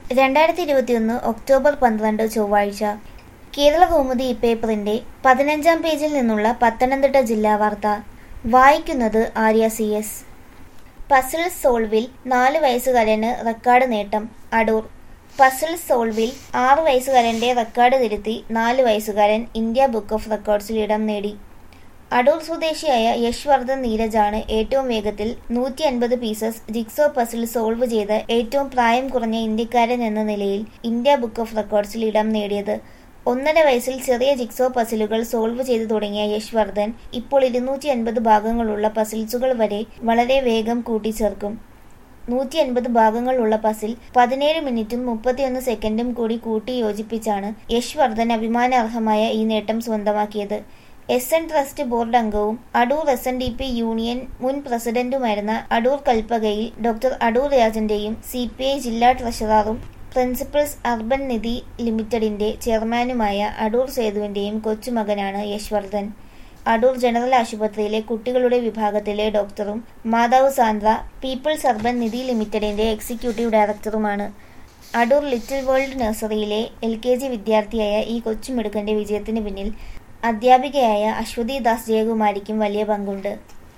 രണ്ടായിരത്തി ഇരുപത്തിയൊന്ന് ഒക്ടോബർ പന്ത്രണ്ട് ചൊവ്വാഴ്ച കേരള കൗമുദി പേപ്പറിന്റെ പതിനഞ്ചാം പേജിൽ നിന്നുള്ള പത്തനംതിട്ട ജില്ലാ വാർത്ത വായിക്കുന്നത് ആര്യ സി എസ് പസിൽ സോൾവിൽ നാല് വയസ്സുകാരന് റെക്കോർഡ് നേട്ടം അടൂർ പസിൽ സോൾവിൽ ആറ് വയസ്സുകാരന്റെ റെക്കോർഡ് തിരുത്തി നാല് വയസ്സുകാരൻ ഇന്ത്യ ബുക്ക് ഓഫ് റെക്കോർഡ്സിൽ ഇടം നേടി അടൂർ സ്വദേശിയായ യശ്വർദ്ധൻ നീരജാണ് ഏറ്റവും വേഗത്തിൽ നൂറ്റി അൻപത് പീസസ് ജിക്സോ പസിൽ സോൾവ് ചെയ്ത് ഏറ്റവും പ്രായം കുറഞ്ഞ ഇന്ത്യക്കാരൻ എന്ന നിലയിൽ ഇന്ത്യ ബുക്ക് ഓഫ് റെക്കോർഡ്സിൽ ഇടം നേടിയത് ഒന്നര വയസ്സിൽ ചെറിയ ജിക്സോ പസിലുകൾ സോൾവ് ചെയ്തു തുടങ്ങിയ യശ്വർദ്ധൻ ഇപ്പോൾ ഇരുന്നൂറ്റി അൻപത് ഭാഗങ്ങളുള്ള പസിൽസുകൾ വരെ വളരെ വേഗം കൂട്ടിച്ചേർക്കും നൂറ്റി അൻപത് ഭാഗങ്ങളുള്ള പസിൽ പതിനേഴ് മിനിറ്റും മുപ്പത്തിയൊന്ന് സെക്കൻഡും കൂടി കൂട്ടി യോജിപ്പിച്ചാണ് യശ്വർദ്ധൻ അഭിമാനാർഹമായ ഈ നേട്ടം സ്വന്തമാക്കിയത് എസ് എൻ ട്രസ്റ്റ് ബോർഡ് അംഗവും Adoor S N D P union മുൻ പ്രസിഡന്റുമായിരുന്ന അടൂർ കൽപ്പകയിൽ ഡോക്ടർ അടൂർ രാജന്റെയും സി പി ഐ ജില്ലാ ട്രഷററും പ്രിൻസിപ്പൽസ് അർബൻ നിധി ലിമിറ്റഡിന്റെ ചെയർമാനുമായ അടൂർ സേതുവിന്റെയും കൊച്ചുമകനാണ് യശ്വർദ്ധൻ അടൂർ ജനറൽ ആശുപത്രിയിലെ കുട്ടികളുടെ വിഭാഗത്തിലെ ഡോക്ടറും മാതാവ് സാന്ദ്ര പീപ്പിൾസ് അർബൻ നിധി ലിമിറ്റഡിന്റെ എക്സിക്യൂട്ടീവ് ഡയറക്ടറുമാണ് അടൂർ ലിറ്റിൽ വേൾഡ് നഴ്സറിയിലെ എൽ കെ ജി വിദ്യാർത്ഥിയായ ഈ കൊച്ചുമിടുക്കന്റെ വിജയത്തിന് പിന്നിൽ അധ്യാപികയായ അശ്വതി ദാസ് ജയകുമാരിക്കും വലിയ പങ്കുണ്ട്